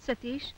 సతీష్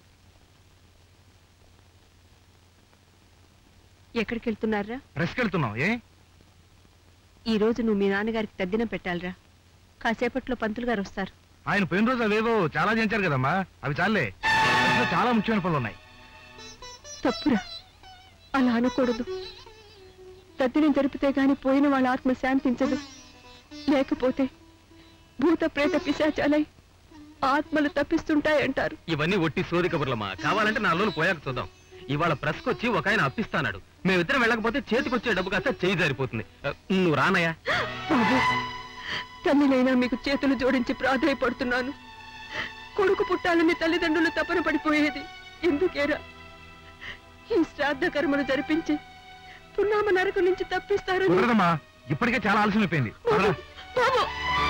ఎక్కడికి వెళ్తున్నారా రెస్కి వెళ్తున్నావు ఏ ఈ రోజు నువ్వు మీ నాన్నగారికి తద్దినం పెట్టాలిరా కాసేపట్లో పంతులు గారు వస్తారు ఆయన పోయిన రోజు అవేవో చాలా చేయించారు కదమ్మా అవి చాలే అసలు చాలా ముఖ్యమైన పనులు ఉన్నాయి తప్పురా అలా అనకూడదు తద్దినం జరిపితే గాని పోయిన వాళ్ళ ఆత్మ శాంతించదు లేకపోతే భూత ప్రేత పిశాచాలై ఆత్మలు తప్పిస్తుంటాయంటారు ఇవన్నీ ఒట్టి సోది కబుర్లమ్మా కావాలంటే నా లోను పోయాక చూద్దాం ఇవాళ ప్రెస్కి వచ్చి ఒక ఆయన అప్పిస్తానాడు మేమిద్దరం వెళ్ళకపోతే చేతికొచ్చే డబ్బు కాస్త చేయి జారిపోతుంది ఆ, నువ్వు రానయ్యా బాబు తల్లినైనా మీకు చేతులు జోడించి ప్రాధాయపడుతున్నాను కొడుకు పుట్టాలని తల్లిదండ్రులు తపన పడిపోయేది ఎందుకేరా ఈ శ్రాద్ధ కర్మను జరిపించి పున్నామ నరకం నుంచి తప్పిస్తారని కుదరదమ్మా ఇప్పటికే చాలా ఆలస్యం అయిపోయింది బాబు, బాబు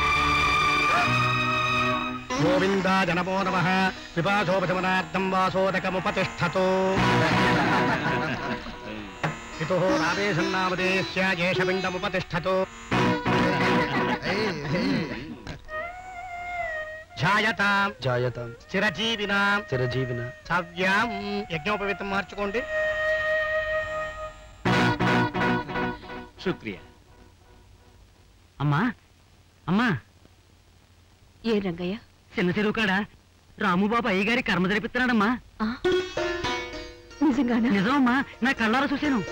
గోవిందా జనమో నమ విపాశోపశమనార్థం వాసోదకముపతిష్టతో పితో రామేశన్నామదేశ్య ఏషపిండముపతిష్టతో ఝాయతాం జాయతాం చిరజీవినాం చిరజీవిన సవ్యాం యజ్ఞోపవితం మార్చుకోండి శుక్రియా అమ్మా అమ్మా ఏ రంగయ్య చిన్న చెరువు కాడ రాముబాబు అయ్యగారి కర్మ జరిపిస్తున్నాడమ్మా ఆ? నిజంగానా నిజమమ్మా నా కళ్ళారా చూశాను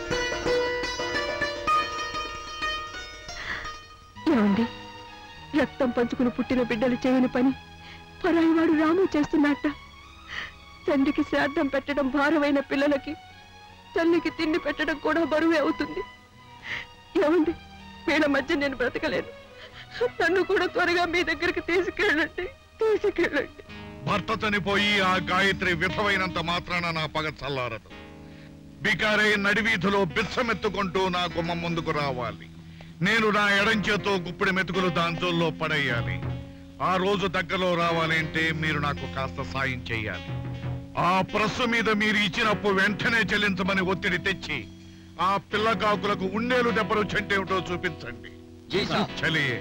ఏమండి రక్తం పంచుకుని పుట్టిన బిడ్డలు చేయని పని పరాయివాడు రాము చేస్తున్నట్ట తండ్రికి శ్రాద్ధం పెట్టడం భారమైన పిల్లలకి తల్లికి తిండి పెట్టడం కూడా బరువే అవుతుంది ఏమండి వీళ్ళ మధ్య నేను బ్రతకలేను నన్ను కూడా త్వరగా మీ దగ్గరికి తీసుకెళ్ళండి తీసుకెళ్ళండి భర్త చనిపోయి ఆ గాయత్రి విఫమైనంత మాత్రాన నా పగ చల్లారదు బికారై నడివీధిలో బిచ్చమెత్తుకుంటూ నా గుమ్మం ముందుకు రావాలి నేను నా ఎడం చేతో గుప్పిడి మెతుకులు దాంచోల్లో పడేయాలి ఆ రోజు దగ్గరలో రావాలి అంటే మీరు నాకు కాస్త సాయం చేయాలి ఆ ప్రస్సు మీద మీరు ఇచ్చిన అప్పు వెంటనే చెల్లించమని ఒత్తిడి తెచ్చి ఆ పిల్లకాకులకు ఉండేలు దెబ్బలు చెంటేమిటో చూపించండి చలియే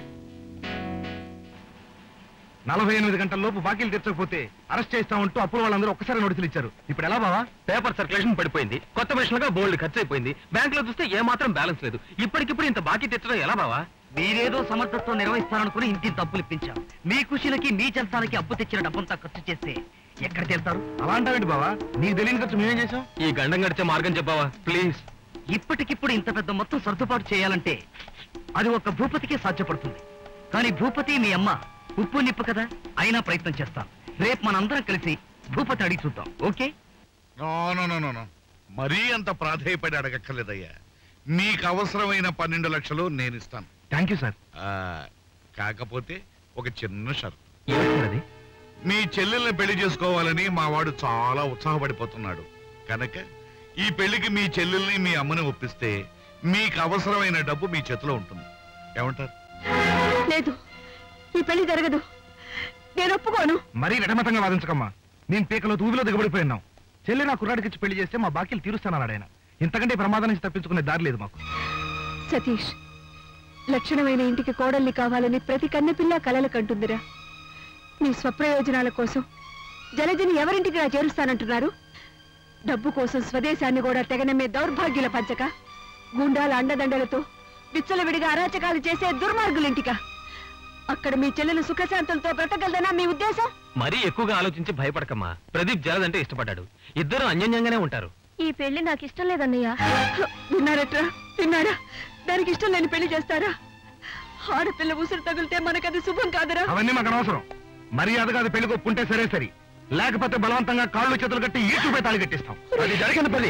నలభై ఎనిమిది గంటల లోపు బాకీలు తెచ్చకపోతే అరెస్ట్ చేస్తామంటూ అప్పుడు వాళ్ళందరూ ఒక్కసారి నోటీసులు ఇచ్చారు ఇప్పుడు ఎలా బావా పేపర్ సర్క్యులేషన్ పడిపోయింది కొత్త మిషన్ గా బోల్డ్ ఖర్చు అయిపోయింది బ్యాంక్ లో చూస్తే ఏ మాత్రం బ్యాలెన్స్ లేదు ఇప్పటికిప్పుడు ఇంత బాకీ తెచ్చడం ఎలా బావా మీరేదో సమర్థత్వం నిర్వహిస్తారనుకుని ఇంటి డబ్బులు ఇప్పించాం మీ కుషిలకి మీ చెల్తానికి అప్పు తెచ్చిన డబ్బంతా ఖర్చు చేస్తే ఎక్కడ తెలుతారు అలా అంటావేంటి బావా నీకు తెలియని ఖర్చు మేమేం చేసాం ఈ గండం గడిచే మార్గం చెప్పావా ప్లీజ్ ఇప్పటికిప్పుడు ఇంత పెద్ద మొత్తం సర్దుబాటు చేయాలంటే అది ఒక భూపతికే సాధ్యపడుతుంది కానీ భూపతి మీ అమ్మ ఉప్పు నిప్పు కదా అయినా ప్రయత్నం చేస్తాం రేపు మనందరం కలిసి భూపతి అడిగి చూద్దాం okay no no no no no మరీ అంత ప్రాధేయపడి అడగక్కర్లేదయ్యా మీకు అవసరమైన పన్నెండు లక్షలు నేను ఇస్తాను థ్యాంక్ యూ సార్ ఆ, కాకపోతే ఒక చిన్న షరతు ఏమిటి సార్ అది మీ చెల్లెల్ని పెళ్లి చేసుకోవాలని మా వాడు చాలా ఉత్సాహపడిపోతున్నాడు కనుక ఈ పెళ్లికి మీ చెల్లెల్ని మీ అమ్మని ఒప్పిస్తే మీకు అవసరమైన డబ్బు మీ చేతిలో ఉంటుంది ఏమంటారు లేదు ఈ పెళ్లి జరగదు నేను ఒప్పుకోను మరీ విడమతంగా వాదించకమ్మా నేను పీకలో తూవిలో దిగబడిపోయినాం చెల్లి నా కుర్రాడికి పెళ్లి చేస్తే మా బాకీలు తీరుస్తానన్నాడు ఆయన ఇంతకంటే ఈ ప్రమాదం నుంచి తప్పించుకునే దారి లేదు మాకు సతీష్ లక్షణమైన ఇంటికి కోడల్ని కావాలని ప్రతి కన్నెపిల్ల కలలు కంటుందిరా మీ స్వప్రయోజనాల కోసం జలజని ఎవరింటికి నా చేరుస్తానంటున్నారు డబ్బు కోసం స్వదేశాన్ని కూడా తెగనమ్మే దౌర్భాగ్యుల పంచక గుండాల అండదండలతో విచ్చలవిడిగా అరాచకాలు చేసే దుర్మార్గులింటిక అక్కడ మీ చెల్లెలు సుఖశాంతులతో బ్రతకగలదనా మీ ఉద్దేశం మరీ ఎక్కువగా ఆలోచించి భయపడకమ్మా ప్రదీప్ జలదంటే ఇష్టపడ్డాడు ఇద్దరు అన్యోన్యంగానే ఉంటారు ఈ పెళ్లి నాకు ఇష్టం లేదన్నయ్య విన్నారట్రా విన్నారా దానికి ఇష్టం లేని పెళ్లి చేస్తారా ఆడపిల్ల ఉసురు తగిలితే మనకది శుభం కాదురా అవన్నీ మాకు అనవసరం మర్యాదగా అది పెళ్లి ఒప్పుకుంటే సరే సరి లేకపోతే బలవంతంగా కాళ్ళు చేతులు కట్టి ఈ చూపే తాళి కట్టిస్తాం అది జరిగిన పని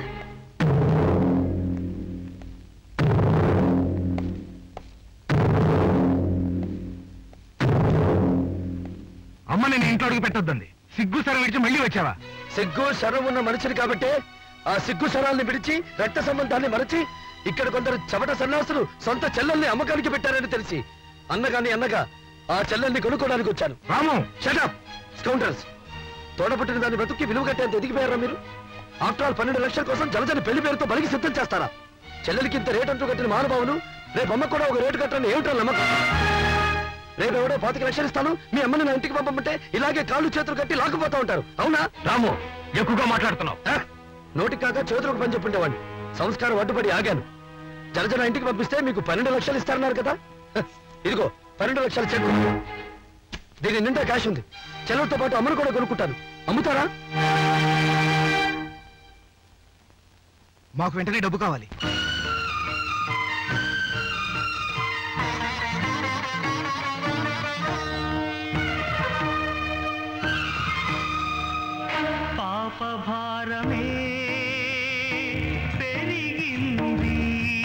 అమ్మ నేను ఇంట్లో అడుగు పెట్టొద్దండి సిగ్గు సరే విడిచి మళ్ళీ వచ్చావా సిగ్గు శరం ఉన్న మనిషిని కాబట్టి ఆ సిగ్గు శరాల్ని విడిచి రక్త సంబంధాన్ని మరచి ఇక్కడ కొందరు చెమట సన్యాసులు సొంత చెల్లెల్ని అమ్మకానికి పెట్టారని తెలిసి అన్నగాని అన్నగా ఆ చెల్లెల్ని కొనుక్కోడానికి వచ్చాను రాము షటప్ స్కౌంటర్స్ తోడబుట్టిన దాన్ని బతుక్కి విలువ కట్టేంత ఎదిగిపోయారా మీరు ఆఫ్టర్ ఆల్ పన్నెండు లక్షల కోసం జలజని పెళ్లి పేరుతో బలికి సిద్ధం చేస్తారా చెల్లెలకి ఇంత రేట్ అంటూ కట్టిన మహానుభావులు రేపు అమ్మ కూడా ఒక రేటు కట్టని ఏమిటో నమ్మకం రేపు ఎవడో పాతిక లక్షలు ఇస్తాను మీ అమ్మని నా ఇంటికి పంపమంటే ఇలాగే కాళ్ళు చేతులు కట్టి లాక్కుపోతా ఉంటారు అవునా రాము ఎక్కువగా మాట్లాడుతున్నావు ఆ? నోటికి కాక చేతులకు పని చెప్పుండేవాడిని సంస్కారం అడ్డుపడి ఆగాను జనజన ఇంటికి పంపిస్తే మీకు పన్నెండు లక్షలు ఇస్తారన్నారు కదా హ, ఇదిగో పన్నెండు లక్షల చెక్ దీని నిండా క్యాష్ ఉంది చెలవుతో పాటు అమ్మను కూడా కొనుక్కుంటాను అమ్ముతారా మాకు వెంటనే డబ్బు కావాలి పాప భారమే పెరిగింది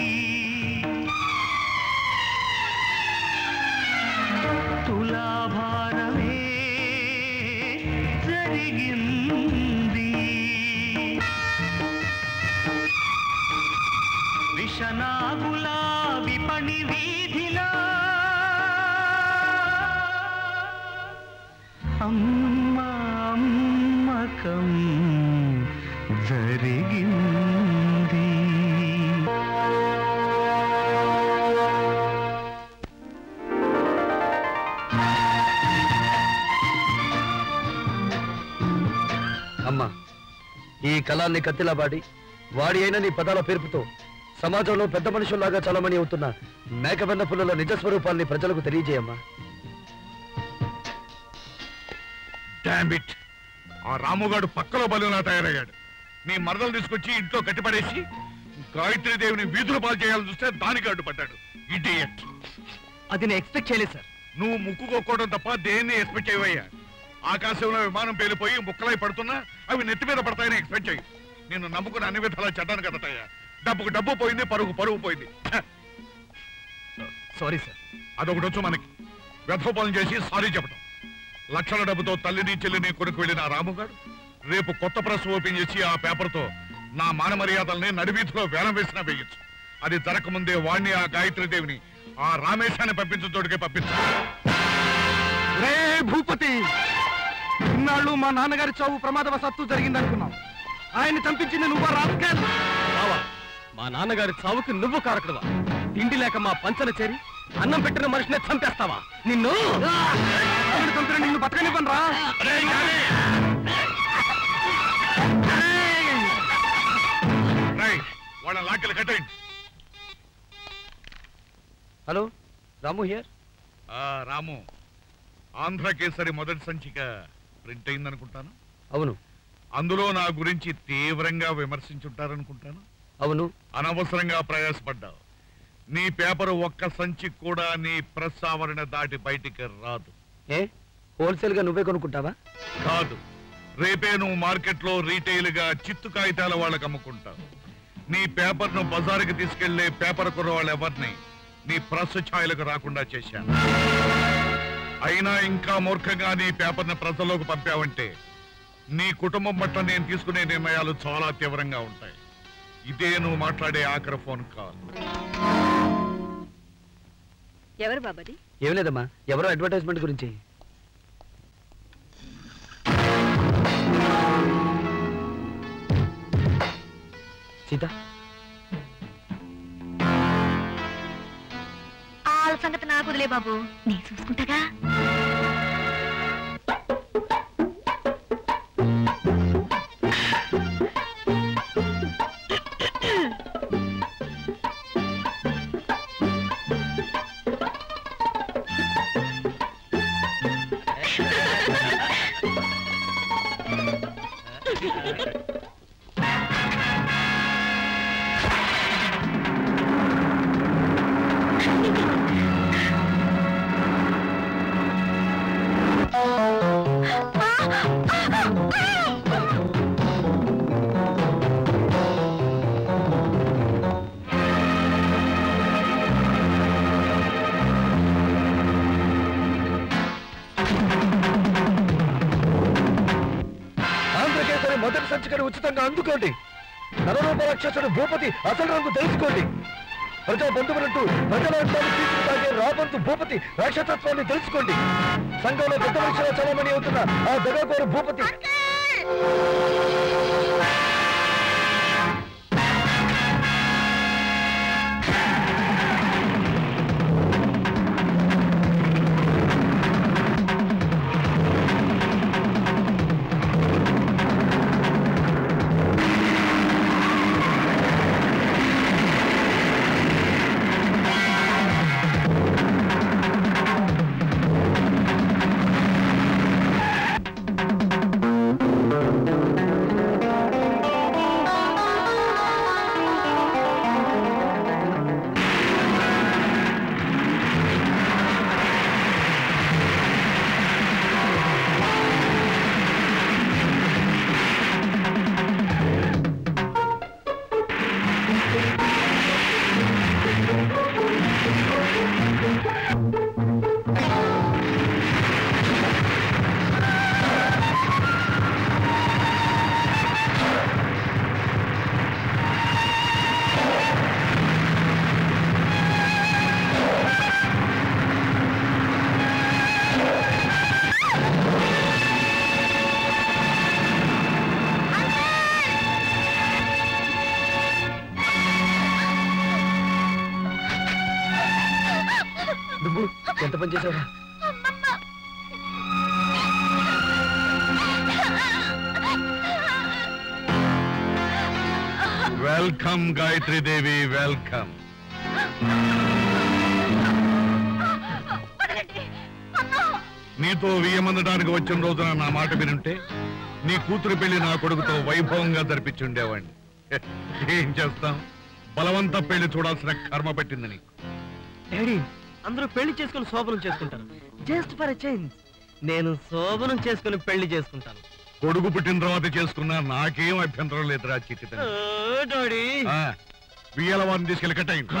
తులాభారమే జరిగింది విషనాగులా విపణి వీధిలా అమ్మ అమ్మకం జరిగింది అమ్మా ఈ కళాన్ని కత్తిలా పాడి వాడి అయిన నీ పదాల పేర్పుతో సమాజంలో పెద్ద మనుషుల్లాగా చలమణి అవుతున్న మేకవెన్న పుల్లల నిజ స్వరూపాన్ని ప్రజలకు తెలియజేయమ్మా డాంబిట్ ఆ రాముగాడు పక్కలో బలులా తయారయ్యాడు నీ మరదలు తీసుకొచ్చి ఇంట్లో కట్టిపడేసి గాయత్రి దేవిని వీధుల పాలు చేయాలని చూస్తే దానికి అడ్డుపడ్డాడు ఇడియట్ అది నేను ఎక్స్పెక్ట్ చేయలేదు సార్ నువ్వు ముక్కు కొక్కోవడం తప్ప దేన్ని ఎక్స్పెక్ట్ చేయవయ్యా ఆకాశంలో విమానం పేలిపోయి ముక్కలై పడుతున్నా అవి నెత్తి మీద పడతాయని ఎక్స్పెక్ట్ చేయు నేను నమ్ముకున్న అన్ని విధాలా చెడ్డాను కదటయ్యా డబ్బుకు డబ్బు పోయింది పరుగు పరుగు పోయింది ఛ! సారీ సార్ అదొకటి వచ్చు మనకి వ్యధోపాలం చేసి సారీ చెప్పడం లక్షల డబ్బుతో తల్లిని చెల్లిని కొనుక్కు వెళ్ళిన ఆ రాముగాడు రేపు కొత్త ప్రెస్ ఓపెన్ చేసి ఆ పేపర్తో నా మాన మర్యాదల్ని నడివీధిలో వేలం వేసినా వేయచ్చు అది జరగకముందే వాణ్ణి ఆ గాయత్రి దేవిని ఆ రామేశాన్ని పంపించిన చోటుకే పంపించాలి రే భూపతి ఇన్నాళ్ళు మా నాన్నగారి చావు ప్రమాదవశాత్తు జరిగిందనుకున్నాం ఆయన చంపించింది నువ్వు రాస్కెల్ బావా మా నాన్నగారి చావుకి నువ్వు కారకుడువా తిండి లేక మా పంచన చేరి అన్నం పెట్టిన మనిషినే చంపేస్తావా నిన్ను ఆయన చంపిన నిన్ను బతకనివ్వను రా రేయ్, వాళ్ళ లాకెలు కట్టేయండి హలో రాము హియర్ ఆ రాము ఆంధ్ర కేసరి మొదటి సంచిక ప్రింట్ అయిందనుకుంటాను అవును అందులో నా గురించి తీవ్రంగా విమర్శించుంటారనుకుంటాను అవును అనవసరంగా ప్రయాసపడ్డావు నీ పేపర్ ఒక్క సంచి కూడా నీ ప్రెస్ ఆవరణ దాటి బయటికి రాదు ఏ హోల్సేల్ గా నువ్వే కొనుక్కుంటావా కాదు రేపే నువ్వు మార్కెట్లో రీటైల్ గా చిత్తు కాగితాల వాళ్ళకి అమ్ముకుంటావు నీ పేపర్ ను బజారుకి తీసుకెళ్లే పేపర్ కుర్రవాళ్ళు ఎవరిని నీ ప్రెస్ ఛాయలకు రాకుండా చేశాను అయినా ఇంకా మూర్ఖంగా నీ పేపర్ ని ప్రజల్లోకి పంపావంటే నీ కుటుంబం పట్ల నేను తీసుకునే నిర్ణయాలు చాలా తీవ్రంగా ఉంటాయి ఇదే నువ్వు మాట్లాడే ఆఖరి ఫోన్ కాల్ ఎవరు బాబది ఏం లేదమ్మా ఎవరో అడ్వర్టైజ్మెంట్ గురించి సీత వాళ్ళ సంగతి నాకు వదిలే బాబు నీ చూసుకుంటాగా ఆంధ్రకేసరి మొదటి సంచికను ఉచితంగా అందుకోండి నరరూప రాక్షసుడు భూపతి అసలు రంగు తెలుసుకోండి ప్రజా బంధువులంటూ ప్రజల రక్తాన్ని తీసుకు తాగే రాబంతు భూపతి రాక్షసత్వాన్ని తెలుసుకోండి సంఘంలో పెద్ద మనిషిగా చలమని అవుతున్న ఆ దగాకోరు భూపతి ఎంత పని చేసావా వెల్కమ్ గాయత్రి దేవి వెల్కమ్ నీతో వియ్యమందడానికి వచ్చిన రోజున నా మాట వినుంటే నీ కూతురు పెళ్లి నా కొడుకుతో వైభవంగా జరిపించుండేవాడిని ఏం చేస్తాం బలవంత పెళ్లి చూడాల్సిన కర్మ పెట్టింది నీకు డాడీ అందరూ పెళ్లి చేసుకుని శోభనం చేసుకుంటారు జస్ట్ ఫర్ ఎ చేంజ్ నేను శోభనం చేసుకుని పెళ్లి చేసుకుంటాను కొడుకు పుట్టిన తర్వాత చేసుకున్నా నాకేం అభ్యంతరం లేదురా చిట్టి తల్లి. డాడీ ఆ బియ్యాల వారిని తీసుకెళ్ళి కట్టయింది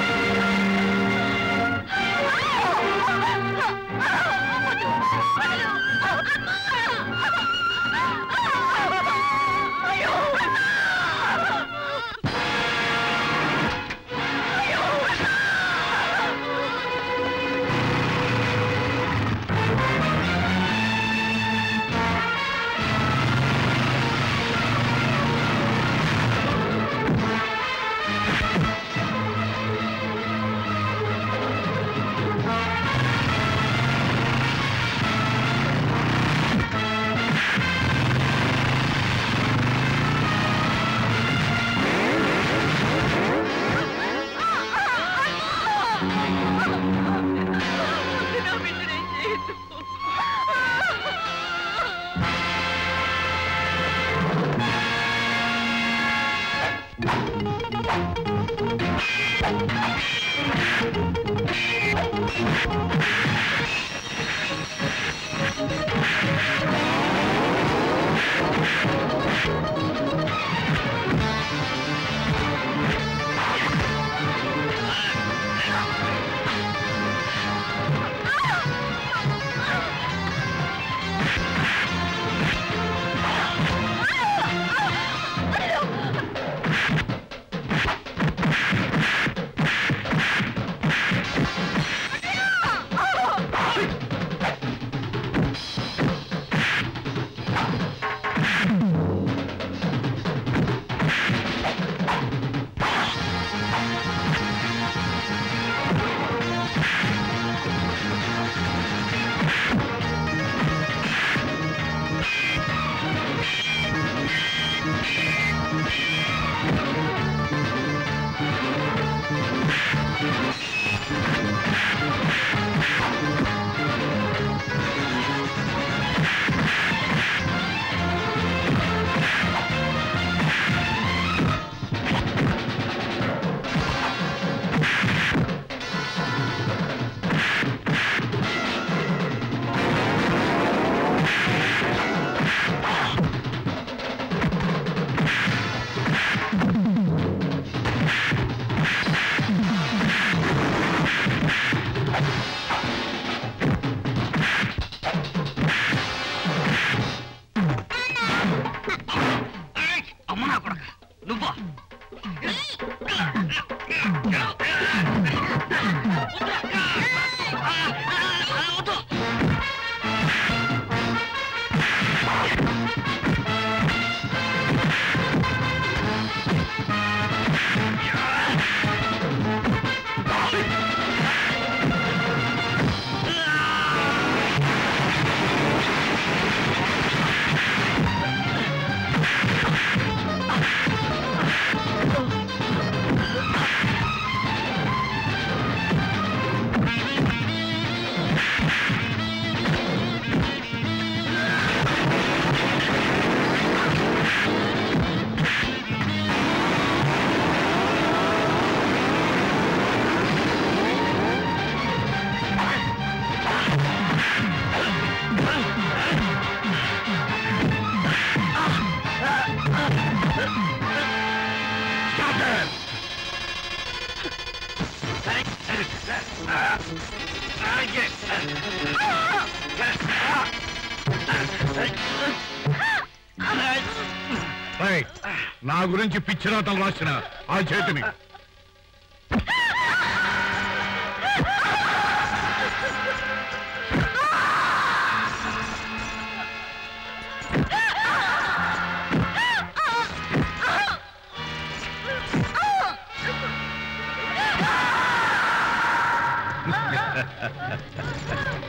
అమ్మ నా కొడక నువ్వా ఏయ్, నా గురించి పిచ్చిరాతలు రాసిన ఆ చేతిని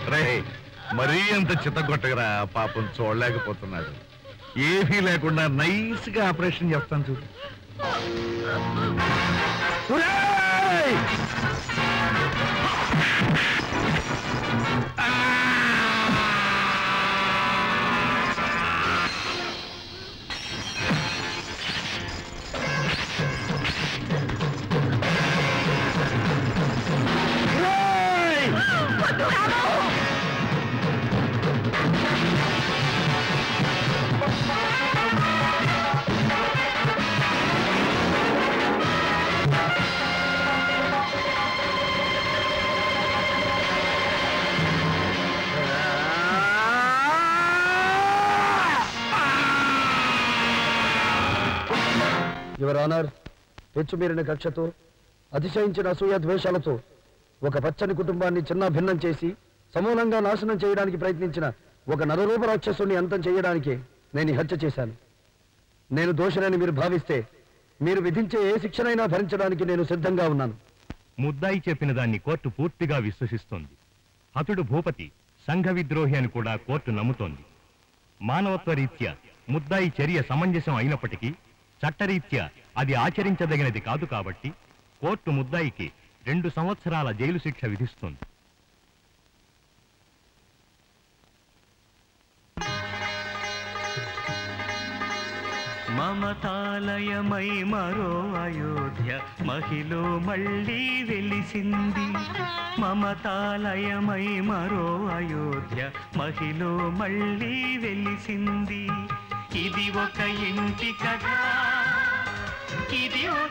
రే మరీ అంత చిత్తగొట్టగరా పాపం చూడలేకపోతున్నాడు ఏమీ లేకుండా నైస్ గా ఆపరేషన్ చేస్తాను చూడు ఒరేయ్! యువర్ ఆనర్ పెచ్చుమీరిన కక్షతో అతిశయించిన అసూయ ద్వేషాలతో ఒక పచ్చని కుటుంబాన్ని చిన్న భిన్నం చేసి సమూలంగా నాశనం చేయడానికి ప్రయత్నించిన ఒక నరరూప రాక్షసుని అంతం చేయడానికే నేను ఈ హత్య చేశాను నేను దోషులని మీరు భావిస్తే మీరు విధించే ఏ శిక్షనైనా భరించడానికి నేను సిద్ధంగా ఉన్నాను ముద్దాయి చెప్పిన దాన్ని కోర్టు పూర్తిగా విశ్వసిస్తోంది హతుడు భూపతి సంఘ విద్రోహి అని కూడా కోర్టు నమ్ముతోంది మానవత్వ రీత్యా ముద్దాయి చర్య సమంజసం అయినప్పటికీ చట్టరీత్యా అది ఆచరించదగినది కాదు కాబట్టి కోర్టు ముద్దాయికి రెండు సంవత్సరాల జైలు శిక్ష విధిస్తుంది మమతాలయమై మరో అయోధ్య మహిలో మళ్ళీ వెలిసింది మమతాలయమై మరో అయోధ్య మహిలో మళ్ళీ వెలిసింది ఇది ఒక ఇంటి కథ ఇది ఒక